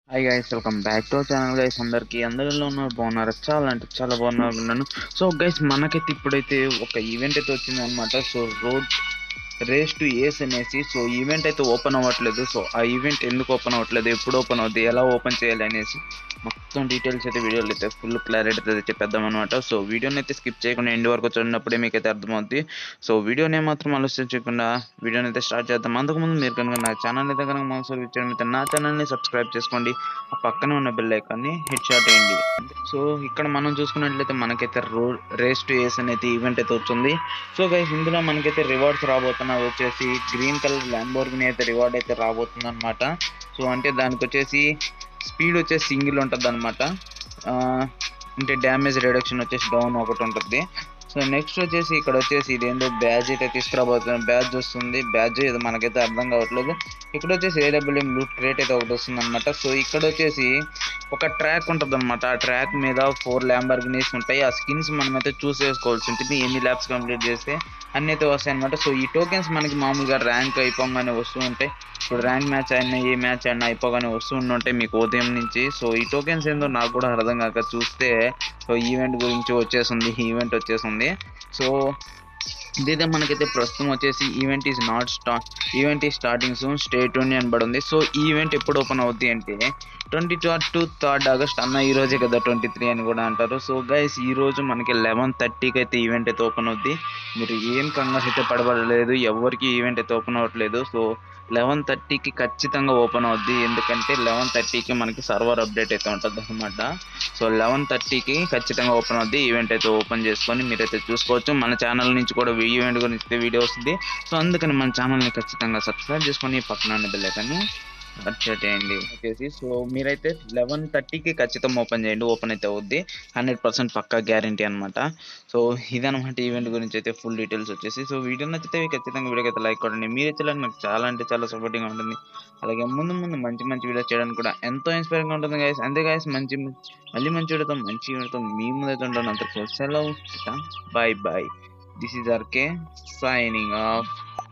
hi guys welcome back to channel guys అందరికి అందరిలో ఉన్నారు బాగున్నారు చాలా అంటే చాలా బాగున్నారు ఉన్నాను సో గైస్ మనకైతే ఇప్పుడైతే ఒక ఈవెంట్ అయితే వచ్చింది అనమాట so road race to ace అనేసి సో ఈవెంట్ అయితే ఓపెన్ అవ్వట్లేదు సో ఆ ఈవెంట్ ఎందుకు ఓపెన్ అవ్వట్లేదు ఎప్పుడు ఓపెన్ అవుతుంది ఎలా ఓపెన్ చేయాలి అనేసి మొత్తం డీటెయిల్స్ అయితే వీడియోలో అయితే ఫుల్ క్లారిటీ అయితే చెప్పేద్దాం అనమాట సో వీడియోని అయితే స్కిప్ చేయకుండా ఎండ్ వరకు చూడనప్పుడే మీకు అయితే అర్థమవుతుంది సో వీడియోని మాత్రం ఆలోచించకుండా వీడియోని అయితే స్టార్ట్ చేద్దాం అంతకుముందు మీరు కనుక నా ఛానల్ అయితే కనుక మోసం ఇచ్చడం అయితే నా ఛానల్ని సబ్స్క్రైబ్ చేసుకోండి ఆ పక్కనే ఉన్న బెల్ ఐకాన్ని హిట్ షాట్ వేయండి సో ఇక్కడ మనం చూసుకున్నట్లయితే మనకైతే రోడ్ రేస్ టు ఏస్ అనేది ఈవెంట్ అయితే వచ్చింది సో గైస్ ఇందులో మనకైతే రివార్డ్స్ రాబోతున్నది వచ్చేసి గ్రీన్ కలర్ ల్యాంబోర్గిని అయితే రివార్డ్ అయితే రాబోతుంది అనమాట సో అంటే దానికి వచ్చేసి స్పీడ్ వచ్చేసి సింగిల్ ఉంటుంది అనమాట అంటే డ్యామేజ్ రిడక్షన్ వచ్చేసి డౌన్ ఒకటి ఉంటుంది సో నెక్స్ట్ వచ్చేసి ఇక్కడ వచ్చేసి ఇదేంటో బ్యాజ్ అయితే తీసుకురాబోతున్నా బ్యాజ్ వస్తుంది బ్యాజ్ ఇది మనకైతే అర్థం కావట్లేదు ఇక్కడ వచ్చేసి ఏడబ్ల్యూఎం లూట్ క్రేట్ అయితే ఒకటి వస్తుంది అనమాట సో ఇక్కడ వచ్చేసి ఒక ట్రాక్ ఉంటుంది అనమాట ఆ ట్రాక్ మీద ఫోర్ ల్యాంబర్గినీస్ ఉంటాయి ఆ స్కిన్స్ మనమైతే చూస్ చేసుకోవాల్సి ఉంటుంది ఎన్ని ల్యాబ్స్ కంప్లీట్ చేస్తే అన్ని అయితే వస్తాయి అనమాట సో ఈ టోకెన్స్ మనకి మామూలుగా ర్యాంక్ అయిపోగానే వస్తూ ఉంటాయి ఇప్పుడు ర్యాంక్ మ్యాచ్ అయినా ఏ మ్యాచ్ అయినా అయిపోగానే వస్తూ ఉంటుంటాయి మీకు ఉదయం నుంచి సో ఈ టోకెన్స్ ఏందో నాకు కూడా అర్థం కాక చూస్తే సో ఈవెంట్ గురించి వచ్చేసింది ఈవెంట్ వచ్చేసింది సో ఇదైతే మనకైతే ప్రస్తుతం వచ్చేసి ఈవెంట్ ఈజ్ నాట్ స్టా ఈవెంట్ ఈ స్టార్టింగ్ సూన్ స్టేట్ అని పడుంది సో ఈ ఈవెంట్ ఎప్పుడు ఓపెన్ అవుద్ది అంటే ట్వంటీ టు థర్డ్ ఆగస్ట్ అన్న ఈ రోజే కదా ట్వంటీ త్రీ అని కూడా అంటారు సో గైస్ ఈ రోజు మనకి లెవెన్ థర్టీకి అయితే ఈవెంట్ అయితే ఓపెన్ అవుద్ది మీరు ఏం కంగారు అయితే పడబడలేదు ఎవరికి ఈవెంట్ అయితే ఓపెన్ అవ్వట్లేదు సో లెవెన్ థర్టీకి ఖచ్చితంగా ఓపెన్ అవుద్ది ఎందుకంటే లెవెన్ థర్టీకి మనకి సర్వర్ అప్డేట్ అయితే ఉంటుంది అనమాట సో లెవెన్ థర్టీకి ఖచ్చితంగా ఓపెన్ అవుద్ది ఈవెంట్ అయితే ఓపెన్ చేసుకొని మీరైతే చూసుకోవచ్చు మన ఛానల్ నుంచి కూడా ఈ ఈవెంట్ గురించి అయితే వీడియో వస్తుంది సో అందుకని మన ఛానల్ని ఖచ్చితంగా సబ్స్క్రైబ్ చేసుకొని పక్కన ఉన్న బెల్ ఐకాన్ని పర్చేట్ చేయండి వచ్చేసి సో మీరైతే లెవెన్ థర్టీకి ఖచ్చితంగా ఓపెన్ చేయండి ఓపెన్ అయితే అవుద్ది హండ్రెడ్ పర్సెంట్ పక్కా గ్యారంటీ అనమాట సో ఇదనమాట ఈవెంట్ గురించి అయితే ఫుల్ డీటెయిల్స్ వచ్చేసి సో వీడియో నచ్చితే ఖచ్చితంగా వీడియోకి అయితే లైక్ కొట్టండి మీరు అయితే నాకు చాలా అంటే చాలా సపోర్టింగ్గా ఉంటుంది అలాగే ముందు ముందు మంచి మంచి వీడియోస్ చేయడానికి కూడా ఎంతో ఇన్స్పైరింగ్గా ఉంటుంది గైస్ అంతే గైస్ మంచి మళ్ళీ మంచి వీడియోతో మంచి వీడియోతో మీ ముందైతే ఉంటాను అంత సెలవు bye bye this is RK signing of